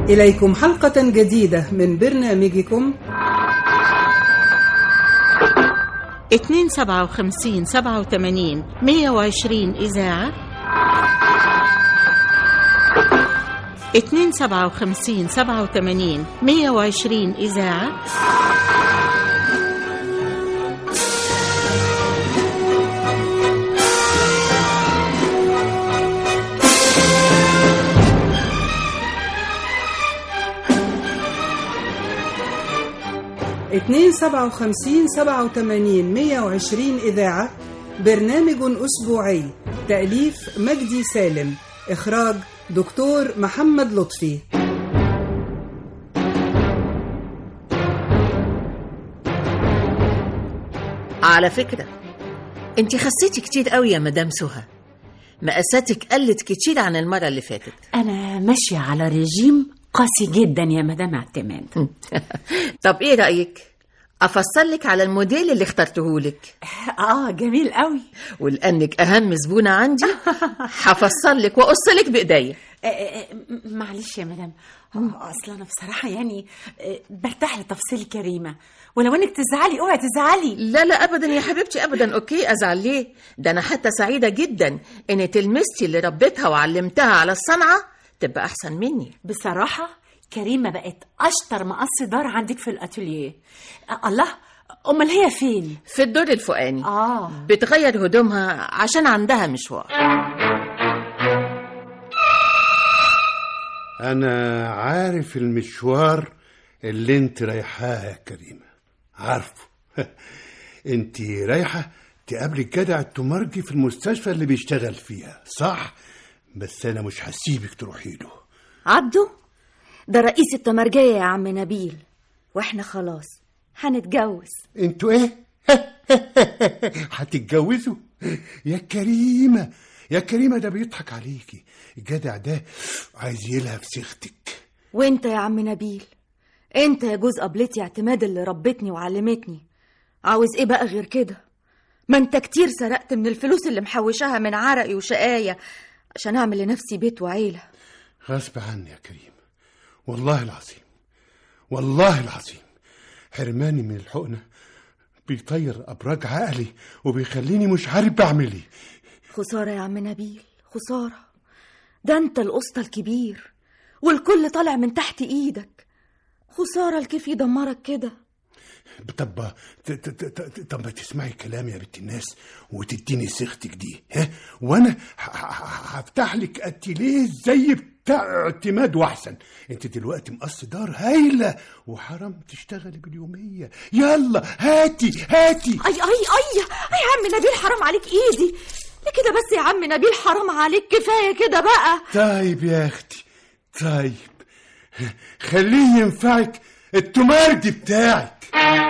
إليكم حلقة جديدة من برنامجكم 257 87 120 إذاعة 257 87 120 إذاعة اتنين سبعة وخمسين سبعة وتمانين مية وعشرين إذاعة برنامج أسبوعي تأليف مجدي سالم إخراج دكتور محمد لطفي على فكرة انت خسيتي كتير قوي يا مدام سهى مقاساتك قلت كتير عن المرة اللي فاتت أنا ماشية على رجيم قاسي جدا يا مدام اعتماد طب ايه رأيك افصل لك على الموديل اللي اخترته لك اه جميل قوي ولانك اهم زبونة عندي هفصل لك واقص لك بايديا آه، آه، م- معلش يا مدام آه، اصل انا بصراحه يعني آه، برتاح لتفصيل كريمه ولو انك تزعلي اوعي تزعلي لا لا ابدا يا حبيبتي ابدا اوكي ازعل ليه ده انا حتى سعيده جدا ان تلمستي اللي ربيتها وعلمتها على الصنعه تبقى احسن مني بصراحه كريمه بقت اشطر مقص دار عندك في الاتوليه آه، الله امال هي فين في الدور الفوقاني اه بتغير هدومها عشان عندها مشوار أنا عارف المشوار اللي انت رايحاه يا كريمة عارفه انت رايحة تقابلي الجدع التمرجي في المستشفى اللي بيشتغل فيها صح بس أنا مش هسيبك تروحي له عبده ده رئيس التمرجية يا عم نبيل واحنا خلاص هنتجوز انتوا ايه هتتجوزوا يا كريمة يا كريمة ده بيضحك عليكي الجدع ده عايز يلهب سيختك وانت يا عم نبيل انت يا جوز قبلتي اعتماد اللي ربتني وعلمتني عاوز ايه بقى غير كده ما انت كتير سرقت من الفلوس اللي محوشاها من عرقي وشقاية عشان اعمل لنفسي بيت وعيلة غصب عني يا كريم والله العظيم والله العظيم حرماني من الحقنة بيطير أبراج عقلي وبيخليني مش عارف بعمل ايه خسارة يا عم نبيل خسارة ده انت القسطى الكبير والكل طالع من تحت ايدك خسارة الكيف يدمرك كده طب ت- ت- ت- ت- طب ما تسمعي كلامي يا بنت الناس وتديني سيختك دي ها وانا ه- ه- هفتح لك اتيليه زي بتاع اعتماد واحسن انت دلوقتي مقص دار هايله وحرام تشتغلي باليوميه يلا هاتي هاتي اي اي اي اي يا عم نبيل حرام عليك ايدي ليه كده بس يا عم نبيل حرام عليك كفاية كده بقى طيب يا اختي طيب خليه ينفعك التمارجي بتاعك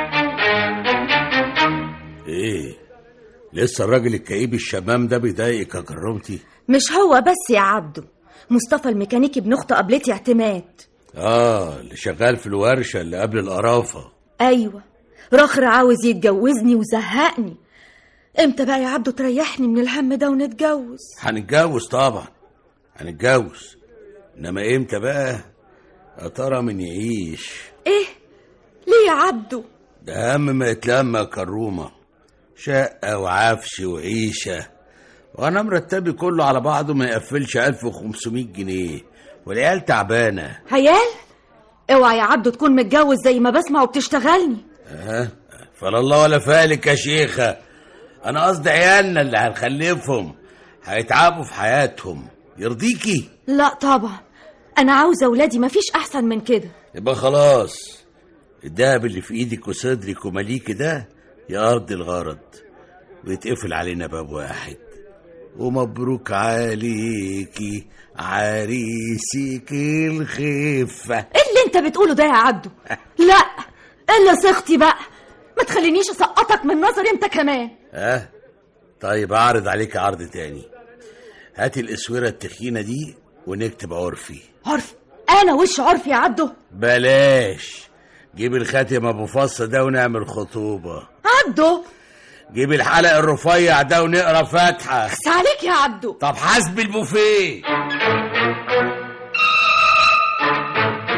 ايه لسه الراجل الكئيب الشمام ده بيضايقك يا كرمتي مش هو بس يا عبده مصطفى الميكانيكي ابن اخت قبلتي اعتماد اه اللي شغال في الورشه اللي قبل القرافه ايوه رخر عاوز يتجوزني وزهقني امتى بقى يا عبده تريحني من الهم ده ونتجوز هنتجوز طبعا هنتجوز انما امتى بقى يا ترى من يعيش ايه ليه يا عبده ده هم ما يتلم يا كرومه شقه وعفش وعيشه وانا مرتبي كله على بعضه ما يقفلش 1500 جنيه والعيال تعبانه عيال اوعى يا عبده تكون متجوز زي ما بسمع وبتشتغلني ها فلا الله ولا فالك يا شيخة أنا قصدي عيالنا اللي هنخلفهم هيتعبوا في حياتهم يرضيكي لا طبعا انا عاوزه اولادي مفيش احسن من كده يبقى خلاص الدهب اللي في ايدك وصدرك ومليكي ده يقضي الغرض ويتقفل علينا باب واحد ومبروك عليكي عريسك الخفة ايه اللي انت بتقوله ده يا عبده لا الا سختي بقى ما تخلينيش اسقطك من نظري انت كمان ها طيب اعرض عليك عرض تاني هاتي الاسوره التخينه دي ونكتب عرفي عرف انا وش عرف يا عبده بلاش جيب الخاتم ابو فص ده ونعمل خطوبه عبده جيب الحلق الرفيع ده ونقرا فاتحه بس عليك يا عبده طب حسب البوفيه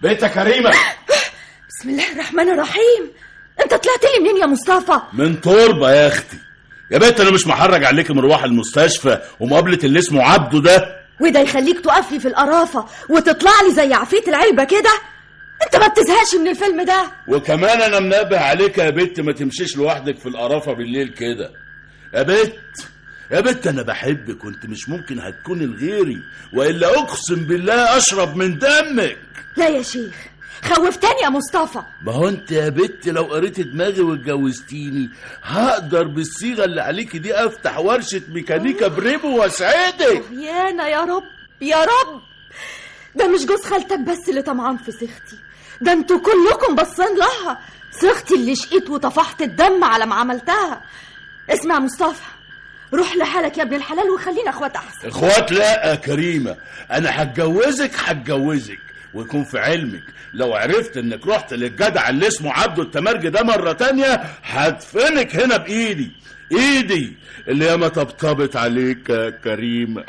بنت كريمه بسم الله الرحمن الرحيم انت طلعت لي منين يا مصطفى من تربه يا اختي يا بنت انا مش محرج عليك مروح المستشفى ومقابله اللي اسمه عبده ده وده يخليك تقف لي في القرافه وتطلع لي زي عفيت العلبه كده انت ما بتزهقش من الفيلم ده وكمان انا منبه عليك يا بنت ما تمشيش لوحدك في القرافه بالليل كده يا بنت يا بنت انا بحبك وانت مش ممكن هتكوني لغيري والا اقسم بالله اشرب من دمك لا يا شيخ خوفتني يا مصطفى ما هو انت يا بت لو قريت دماغي واتجوزتيني هقدر بالصيغه اللي عليكي دي افتح ورشه ميكانيكا بريبو واسعدك يانا يا رب يا رب ده مش جوز خالتك بس اللي طمعان في سختي ده انتوا كلكم باصين لها سختي اللي شقيت وطفحت الدم على ما عملتها اسمع يا مصطفى روح لحالك يا ابن الحلال وخلينا اخوات احسن اخوات لا يا كريمه انا هتجوزك هتجوزك ويكون في علمك لو عرفت انك رحت للجدع اللي اسمه عبده التمرجي ده مره تانية هدفنك هنا بايدي ايدي اللي ياما طبطبت عليك يا كريمه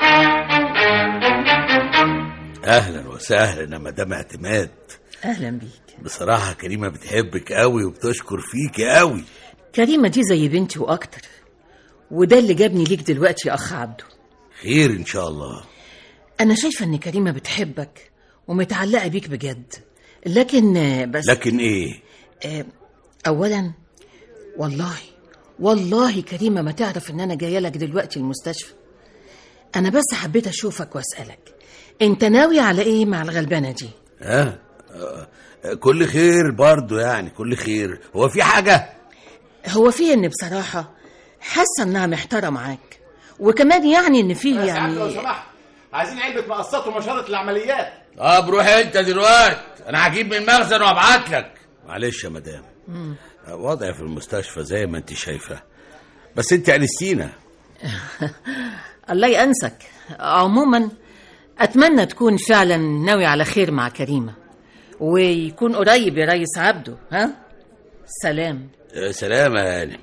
اهلا وسهلا يا مدام اعتماد اهلا بيك بصراحه كريمه بتحبك قوي وبتشكر فيك قوي كريمه دي زي بنتي واكتر وده اللي جابني ليك دلوقتي يا اخ عبده خير ان شاء الله انا شايفه ان كريمه بتحبك ومتعلقه بيك بجد لكن آه، بس لكن ايه آه، اولا والله والله كريمه ما تعرف ان انا جايه لك دلوقتي المستشفى انا بس حبيت اشوفك واسالك انت ناوي على ايه مع الغلبانه دي ها آه، آه، كل خير برضو يعني كل خير هو في حاجه هو في ان بصراحه حاسه انها محتاره معاك وكمان يعني ان في لو يعني سمحت عايزين علبه مقصات ومشاره العمليات طب روح انت دلوقتي انا هجيب من المخزن وابعت لك معلش يا مدام آه، وضعي في المستشفى زي ما انت شايفه بس انت انستينا الله يأنسك عموما أتمنى تكون فعلا ناوي على خير مع كريمة ويكون قريب يا ريس عبده ها سلام آه، سلامة يعني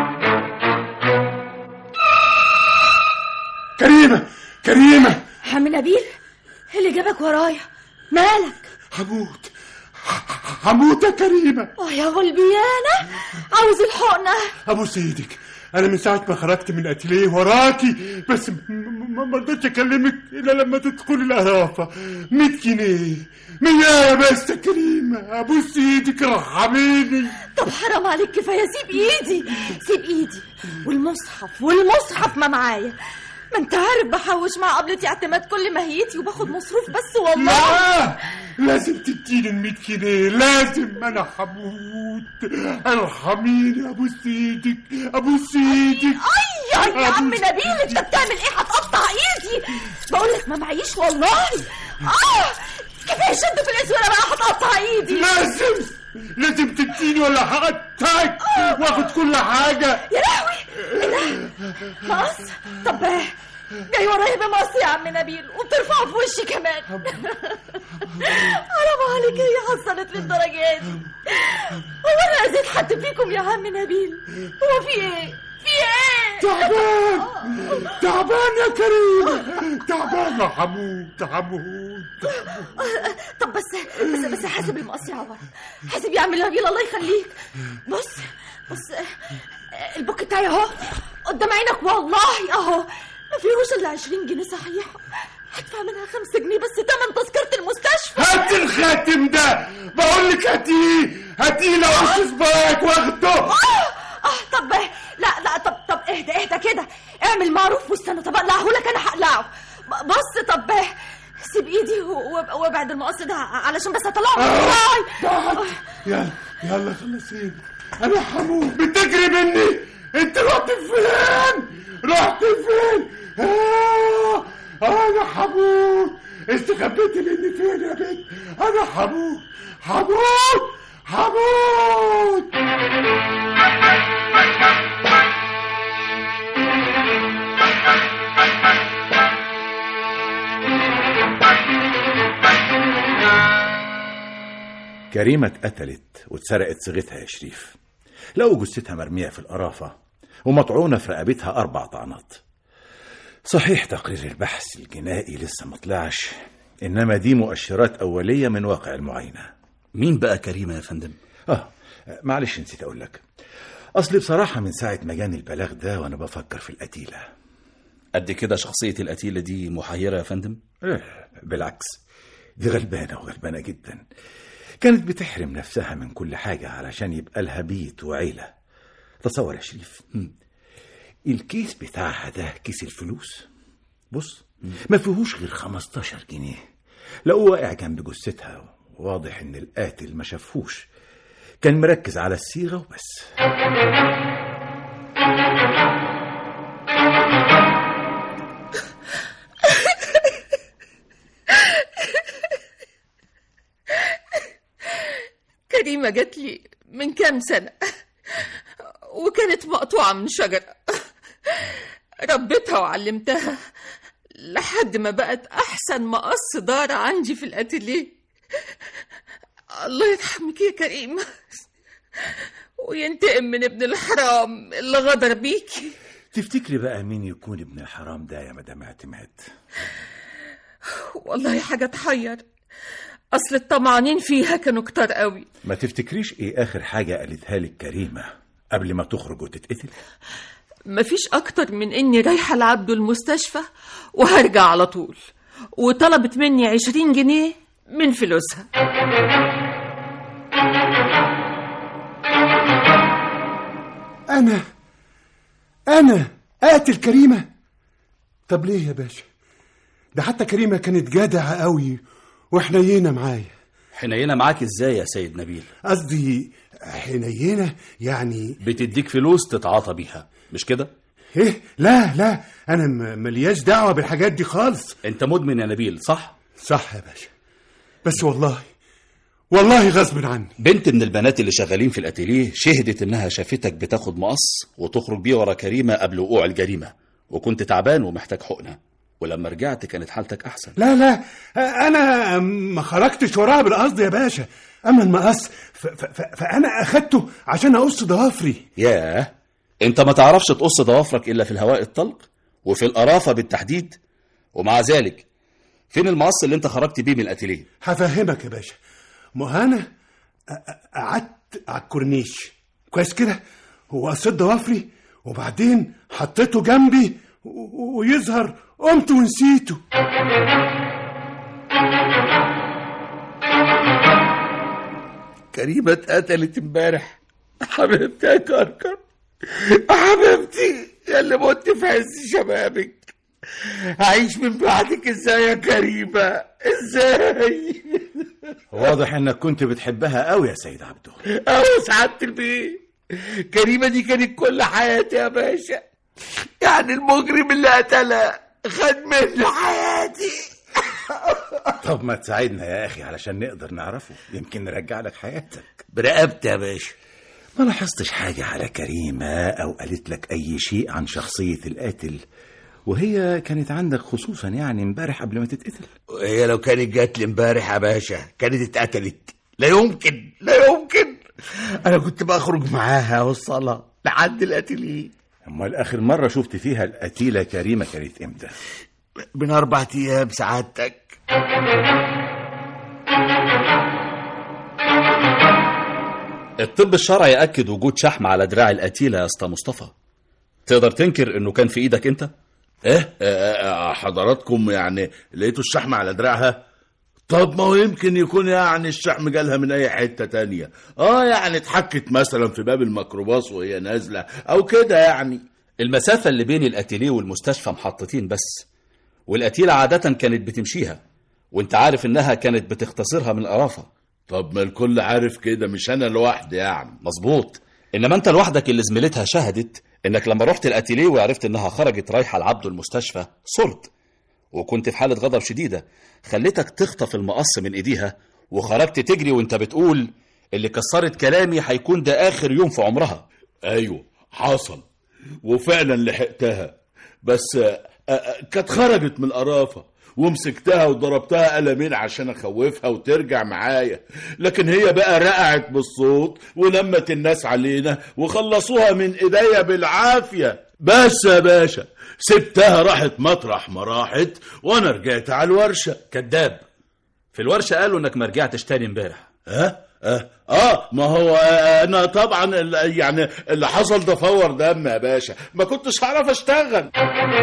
كريمة كريمة حامي نبيل إيه اللي جابك ورايا مالك هموت ح- هموت يا كريمة اه يا غلبيانة عاوز الحقنة ابوس ايدك انا من ساعة ما خرجت من اتيليه وراكي بس م- م- ما رضيتش اكلمك الا لما تدخلي القرافة 100 جنيه مية بس يا كريمة ابوس ايدك رحميني طب حرام عليك كفاية سيب ايدي سيب ايدي والمصحف والمصحف ما معايا ما انت عارف بحوش مع قبلتي اعتماد كل ماهيتي وباخد مصروف بس والله لا لازم تديني ال 100 جنيه لازم انا هموت ارحميني ابوس ايدك ابوس ايدك اي يا عم نبيل انت بتعمل ايه هتقطع ايدي بقول لك ما معيش والله اه كفايه شد في الاسوره بقى هتقطع ايدي لازم لازم تديني ولا هقطعك واخد كل حاجة يا لهوي ايه ده مقص طب جاي ورايا بمقص يا عم نبيل وبترفعه في وشي كمان حرام عليك هي حصلت للدرجه دي هو انا اذيت حد فيكم يا عم نبيل هو في ايه في ايه تعبان تعبان يا كريم تعبان يا هموت هموت طب بس بس بس حاسب المقص يا عمر حاسب يا عم نبيل الله يخليك بص بص آه، البوك بتاعي اهو قدام عينك والله اهو ما فيهوش الا 20 جنيه صحيح هدفع منها 5 جنيه بس تمن تذكرة المستشفى هات الخاتم ده بقول لك هاتيه هاتيه لو مش صباعك واخده اه اه طب لا لا طب طب اهدى اهدى كده اعمل معروف واستنى طب اقلعه لك انا هقلعه ب- بص طب سيب ايدي و- واب- وابعد المقص ده علشان بس اطلعه من آه. الراي. يلا يلا خلصيني انا هموت بتجري مني انت رحت فين رحت فين آه. انا هموت استخبيت مني فين يا بنت انا هموت هموت هموت كريمة اتقتلت واتسرقت صيغتها يا شريف لقوا جثتها مرمية في القرافة ومطعونة في رقبتها أربع طعنات صحيح تقرير البحث الجنائي لسه ما طلعش إنما دي مؤشرات أولية من واقع المعاينة مين بقى كريمة يا فندم آه معلش نسيت أقول لك أصلي بصراحة من ساعة ما جاني البلاغ ده وأنا بفكر في القتيلة قد كده شخصية القتيلة دي محيرة يا فندم إيه، بالعكس دي غلبانة وغلبانة جدا كانت بتحرم نفسها من كل حاجة علشان يبقى لها بيت وعيلة تصور يا شريف الكيس بتاعها ده كيس الفلوس بص ما فيهوش غير 15 جنيه لقوه واقع جنب جثتها واضح ان القاتل ما شافهوش كان مركز على الصيغة وبس كريمة جات لي من كام سنة وكانت مقطوعة من شجرة ربيتها وعلمتها لحد ما بقت أحسن مقص دار عندي في الأتيليه الله يرحمك يا كريمة وينتقم من ابن الحرام اللي غدر بيكي تفتكري بقى مين يكون ابن الحرام ده يا مدام اعتماد والله حاجة تحير أصل الطمعانين فيها كانوا كتار قوي ما تفتكريش ايه اخر حاجة قالتها لك كريمة قبل ما تخرج وتتقتل مفيش أكتر من إني رايحة لعبده المستشفى وهرجع على طول وطلبت مني عشرين جنيه من فلوسها أنا أنا قاتل كريمة طب ليه يا باشا ده حتى كريمة كانت جدعة قوي وحنينة معايا حنينة معاك ازاي يا سيد نبيل قصدي حنينة يعني بتديك فلوس تتعاطى بيها مش كده ايه لا لا انا م- ملياش دعوة بالحاجات دي خالص انت مدمن يا نبيل صح صح يا باشا بس والله والله غصب عني بنت من البنات اللي شغالين في الاتيليه شهدت انها شافتك بتاخد مقص وتخرج بيه ورا كريمه قبل وقوع الجريمه وكنت تعبان ومحتاج حقنه ولما رجعت كانت حالتك احسن لا لا انا ما خرجتش وراها بالقصد يا باشا اما المقص ف- ف- ف- فانا اخدته عشان اقص ضوافري ياه انت ما تعرفش تقص ضوافرك الا في الهواء الطلق وفي القرافه بالتحديد ومع ذلك فين المقص اللي انت خرجت بيه من الاتيليه هفهمك يا باشا ما انا أ- أ- قعدت على الكورنيش كويس كده وقصيت ضوافري وبعدين حطيته جنبي و- و- ويظهر قمت ونسيته كريمة اتقتلت امبارح حبيبتي يا كركر حبيبتي يا اللي مت في عز شبابك هعيش من بعدك ازاي يا كريمة ازاي واضح انك كنت بتحبها قوي يا سيد عبده اهو سعادة البيه كريمة دي كانت كل حياتي يا باشا يعني المجرم اللي قتلها خد مني حياتي طب ما تساعدنا يا اخي علشان نقدر نعرفه يمكن نرجع لك حياتك برقبتي يا باشا ما لاحظتش حاجة على كريمة أو قالت لك أي شيء عن شخصية القاتل وهي كانت عندك خصوصا يعني امبارح قبل ما تتقتل هي لو كانت جات لي امبارح يا باشا كانت اتقتلت لا يمكن لا يمكن انا كنت بخرج معاها والصلاة لحد الاتيليه أمال آخر مرة شفت فيها القتيلة كريمة كانت إمتى؟ من اربع ايام سعادتك الطب الشرعي ياكد وجود شحم على دراع القتيله يا اسطى مصطفى تقدر تنكر انه كان في ايدك انت ايه آه، آه، حضراتكم يعني لقيتوا الشحم على دراعها طب ما هو يمكن يكون يعني الشحم جالها من اي حتة تانية اه يعني اتحكت مثلا في باب الميكروباص وهي نازلة او كده يعني المسافه اللي بين الاتيليه والمستشفى محطتين بس والقتيله عاده كانت بتمشيها وانت عارف انها كانت بتختصرها من القرافه طب ما الكل عارف كده مش انا لوحدي يعني مظبوط انما انت لوحدك اللي زميلتها شهدت انك لما رحت الاتيليه وعرفت انها خرجت رايحه لعبده المستشفى صرت وكنت في حاله غضب شديده خليتك تخطف المقص من ايديها وخرجت تجري وانت بتقول اللي كسرت كلامي هيكون ده اخر يوم في عمرها ايوه حصل وفعلا لحقتها بس آه، آه، كانت خرجت من القرافة ومسكتها وضربتها قلمين عشان اخوفها وترجع معايا لكن هي بقى رقعت بالصوت ولمت الناس علينا وخلصوها من ايديا بالعافية بس يا باشا سبتها راحت مطرح ما راحت وانا رجعت على الورشة كذاب في الورشه قالوا انك ما رجعتش تاني امبارح اه اه اه ما هو آه، انا طبعا ال- يعني اللي حصل ده فور دم يا باشا ما كنتش هعرف اشتغل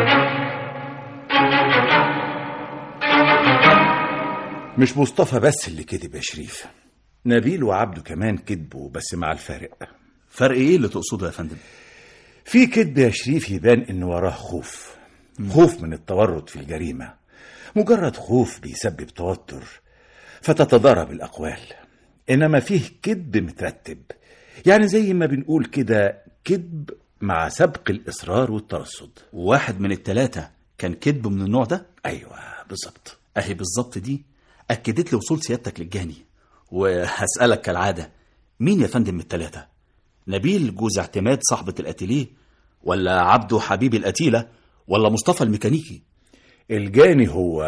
مش مصطفى بس اللي كذب يا شريف نبيل وعبده كمان كذبوا بس مع الفارق فرق ايه اللي تقصده يا فندم في كذب يا شريف يبان ان وراه خوف خوف من التورط في الجريمة مجرد خوف بيسبب توتر فتتضارب الأقوال إنما فيه كذب مترتب يعني زي ما بنقول كده كذب مع سبق الإصرار والترصد واحد من التلاتة كان كذب من النوع ده أيوة بالظبط اهي بالظبط دي اكدت لي وصول سيادتك للجاني وهسألك كالعادة مين يا فندم من التلاتة نبيل جوز اعتماد صاحبة الاتيليه ولا عبده حبيب القتيلة ولا مصطفى الميكانيكي الجاني هو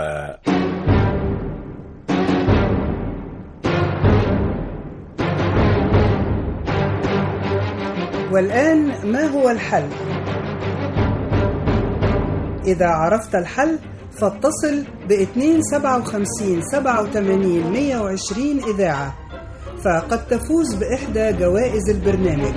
والآن ما هو الحل؟ إذا عرفت الحل فاتصل ب 257 87 120 إذاعة فقد تفوز بإحدى جوائز البرنامج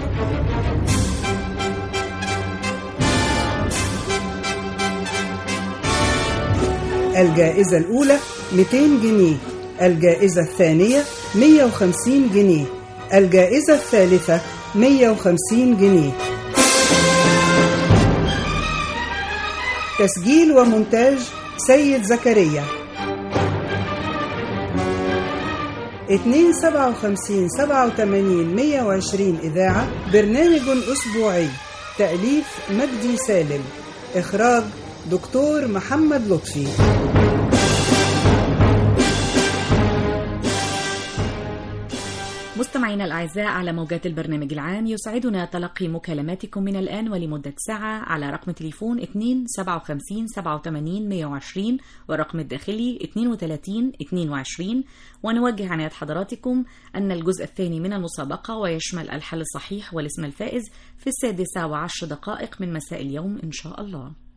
الجائزة الأولى 200 جنيه الجائزة الثانية 150 جنيه الجائزة الثالثة 150 جنيه تسجيل ومونتاج سيد زكريا 257 87 120 إذاعة برنامج أسبوعي تأليف مجدي سالم إخراج دكتور محمد لطفي مستمعينا الأعزاء على موجات البرنامج العام يسعدنا تلقي مكالماتكم من الآن ولمدة ساعة على رقم تليفون 2 57 87 120 والرقم الداخلي 32 22 ونوجه عناية حضراتكم أن الجزء الثاني من المسابقة ويشمل الحل الصحيح والاسم الفائز في السادسة وعشر دقائق من مساء اليوم إن شاء الله